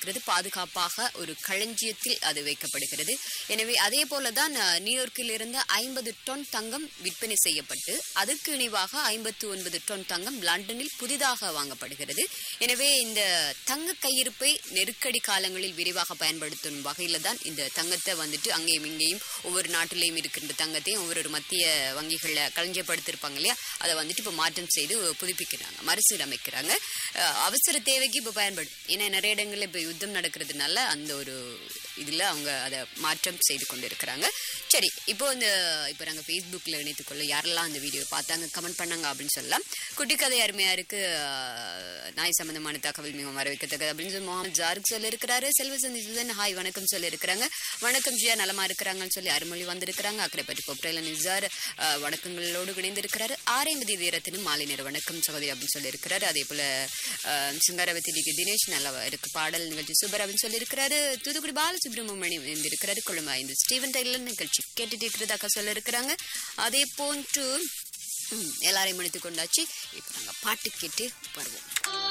வைக்கப்படுகிறது பாதுகாப்பாக ஒரு களஞ்சியத்தில் அது வைக்கப்படுகிறது எனவே அதே போலதான் அஹ், நியூயார்க்கில் இருந்து ஐம்பது டொன் தங்கம் விற்பனை செய்யப்பட்டு அதற்கு இணைவாக ஐம்பத்தி ஒன்பது டொன் தங்கம் லண்டனில் புதிதாக வாங்கப்படுகிறது எனவே இந்த தங்க கையிருப்பை நெருக்கடி காலங்களில் விரைவாக பயன்படுத்தும் வகையில தான் இந்த தங்கத்தை வந்துட்டு அங்கேயும் இங்கேயும் ஒவ்வொரு நாட்டிலையும் இருக்கின்ற தங்கத்தையும் ஒவ்வொரு மத்திய வங்கிகளில் களஞ்சியப்படுத்திருப்பாங்க இல்லையா அதை வந்துட்டு இப்போ மாற்றம் செய்து புதுப்பிக்கிறாங்க மறுசீரமைக்கிறாங்க அஹ், அவசர தேவைக்கு இப்போ பயன்படும் ஏன்னா நிறைய இடங்கள்ல இப்போ யுத்தம் நடக்கிறதுனால அந்த ஒரு இதில் அவங்க அதை மாற்றம் செய்து கொண்டு இருக்கிறாங்க சரி இப்போ இந்த இப்போ நாங்கள் ஃபேஸ்புக்கில் இணைத்துக்கொள்ள யாரெல்லாம் அந்த வீடியோ பார்த்தாங்க கமெண்ட் பண்ணாங்க அப்படின்னு சொல்லலாம் குட்டி கதை அருமையாக இருக்கு அஹ், நாய் சம்பந்தமான தகவல் மிகவும் வரவேற்கத்தக்கது அப்படின்னு சொல்லி முகமது ஜாருக்கு சொல்லி இருக்கிறாரு செல்வசந்தி சுதன் ஹாய் வணக்கம் சொல்லி இருக்கிறாங்க வணக்கம் ஜியா நலமா இருக்கிறாங்கன்னு சொல்லி அருமொழி வந்திருக்கிறாங்க அக்கரைப்பட்டி கொப்ரையில நிசார் அஹ், வணக்கங்களோடு இணைந்திருக்கிறாரு ஆரைமதி வீரத்தினும் மாலை நேர வணக்கம் சகோதரி அப்படின்னு சொல்லி இருக்கிறாரு அதே போல அஹ், சிங்காரவதி டி. கே. தினேஷ் நல்லா இருக்கு பாடல் நிகழ்ச்சி சூப்பர் அப்படின்னு சொல்லி இருக்கிறாரு தூத்துக்குடி பாலசுப்ரமணியம் இருந்திருக்கிறாரு கொழும்பு ஐந்து ஸ்டீவன் டைலர் நிகழ்ச்சி கேட்டுட்டு இருக்கிறதாக்கா சொல்ல இருக்கிறாங்க அதே போன்று ம், எல்லாரையும் முடித்து கொண்டாச்சு இப்போ நாங்கள் பாட்டு கேட்டு வருவோம்